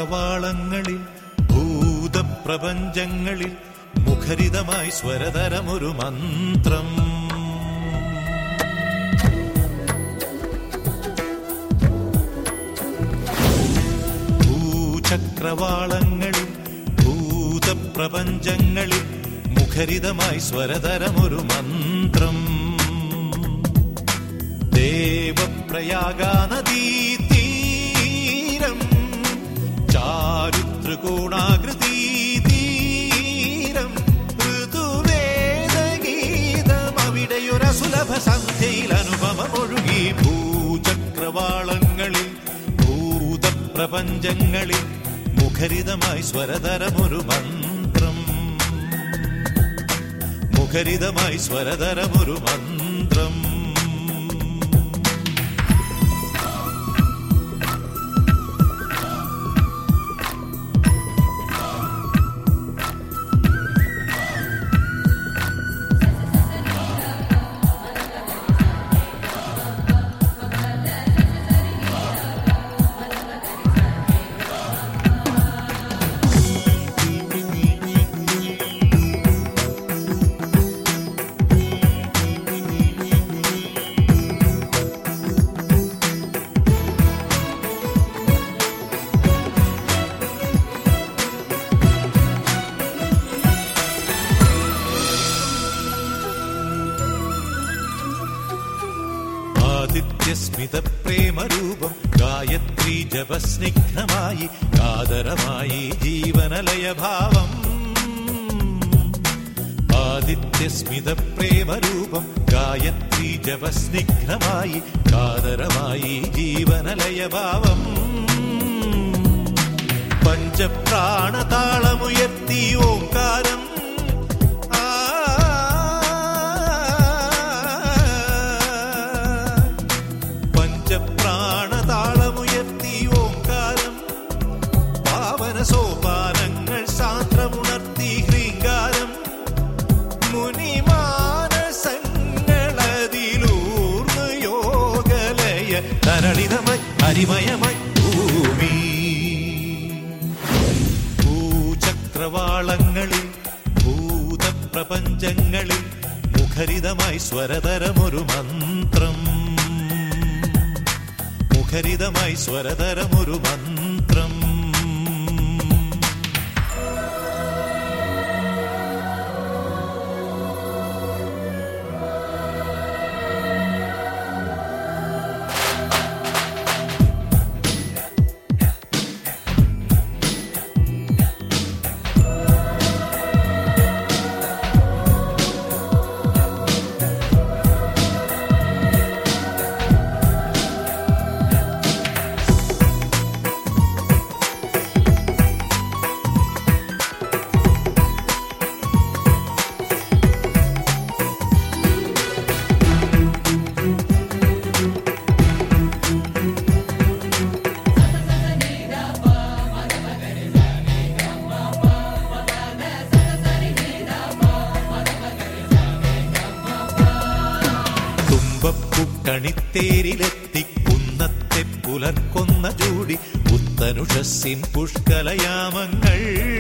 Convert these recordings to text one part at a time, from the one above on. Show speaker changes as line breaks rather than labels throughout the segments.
പൂചക്രവാളങ്ങളിൽ ഭൂതപ്രപഞ്ചങ്ങളിൽ മുഖരിതമായി സ്വരതരമൊരു മന്ത്രം ഭൂചക്രവാളങ്ങളിൽ ഭൂതപ്രപഞ്ചങ്ങളിൽ മുഖരിതമായി സ്വരതരമൊരു മന്ത്രം ദേവപ്രയാഗാനദീതീരം ചാരുത്രികോണാകൃതി തീരം ഋതുവേദഗീതം അവിടെയൊരസുലഭ സന്ധ്യയിൽ അനുപമമൊഴുകി ഭൂചക്രവാളങ്ങളിൽ ഭൂതപ്രപഞ്ചങ്ങളിൽ മുഖരിതമായി സ്വരതരമൊരു മന്ത്രം മുഖരിതമായി സ്വരതരമൊരു മന്ത്രം ആദിത്യസ്മിത പ്രേമരൂപം ഗായത്രി ജപസ്നിഗ്ധമായി കാതരമായി ജീവനലയഭാവം ആദിത്യസ്മിത പ്രേമരൂപം ഗായത്രി ജപസ്നിഗ്ധമായി കാതരമായി ജീവനലയഭാവം പഞ്ചപ്രാണതാളമുയർത്തി ഓംകാരം ആ പഞ്ചപ്രാണതാളമുയർത്തി ഓംകാരം പാവന സോപാനങ്ങൾ സാന്ദ്രമുണർത്തി ഹ്രീങ്കാരം മുനിമാനസങ്ങളതിലൂർന്ന് യോഗലയ തരളിതമായി ഹരിമയമായി ഭൂമി ഭൂചക്രവാളങ്ങളിൽ ഭൂതപ്രപഞ്ചങ്ങളിൽ മുഖരിതമായി സ്വരതരമൊരു മന്ത്രം മുഖരിതമായി സ്വരതരമൊരു മന്ത്രം തുമ്പപ്പുക്കണിത്തേരിലെത്തി കുന്നത്തെ പുലർക്കൊന്ന ജൂടി പുത്തനുഷസ്സിൻ പുഷ്കലയാമങ്ങൾ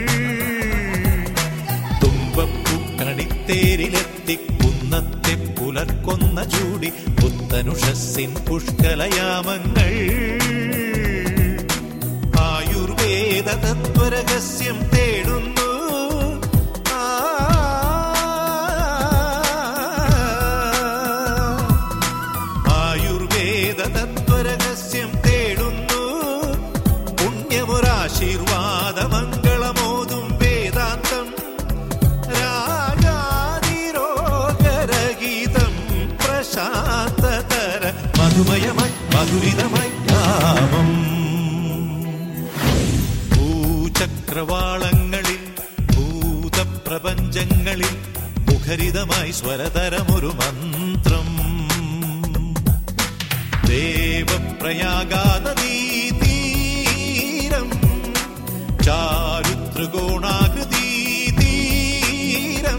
തുമ്പപ്പുക്കണിത്തേരിലെത്തി കുന്നത്തെ പുലർക്കൊന്ന ജൂടി പുത്തനുഷസ്സിൻ പുഷ്കലയാമങ്ങൾ ആയുർവേദ തത്വരഹസ്യം തേടുന്നു ആ ആയുർവേദ തത്വരഹസ്യം തേടുന്നു പുണ്യമൊരാശീർവാദ മംഗളമോതും വേദാന്തം രാഗാതിരോഗരഗീതം പ്രശാന്തതര മധുമയമായി മധുരിതമായി യാമം ഭൂചക്രവാളങ്ങളിൽ ഭൂതപ്രപഞ്ചങ്ങളിൽ മുഖരിതമായി സ്വരതരമൊരു മന്ത്രം ദേവപ്രയാഗാനദീതീരം ചാരുത്രികോണാകൃതി തീരം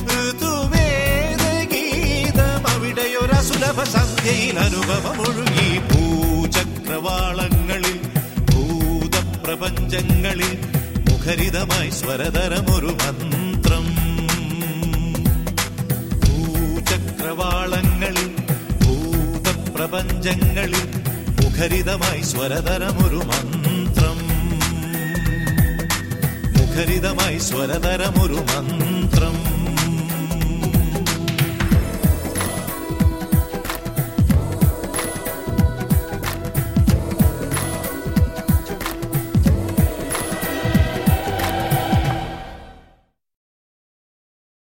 ഋതുവേദഗീതം അവിടെയൊരസുലഭ സന്ധ്യയിൽ അനുഭവമൊഴുകി ഭൂചക്രവാളങ്ങളിൽ ഭൂതപ്രപഞ്ച ഭൂതപ്രപഞ്ചങ്ങളിൽ മുഖരിതമായി സ്വരതരമൊരു മന്ത്രം ഭൂചക്രവാളങ്ങളിൽ ഭൂതപ്രപഞ്ചങ്ങളിൽ മുഖരിതമായി സ്വരതരമൊരു മന്ത്രം മുഖരിതമായി സ്വരതരമൊരു മന്ത്രം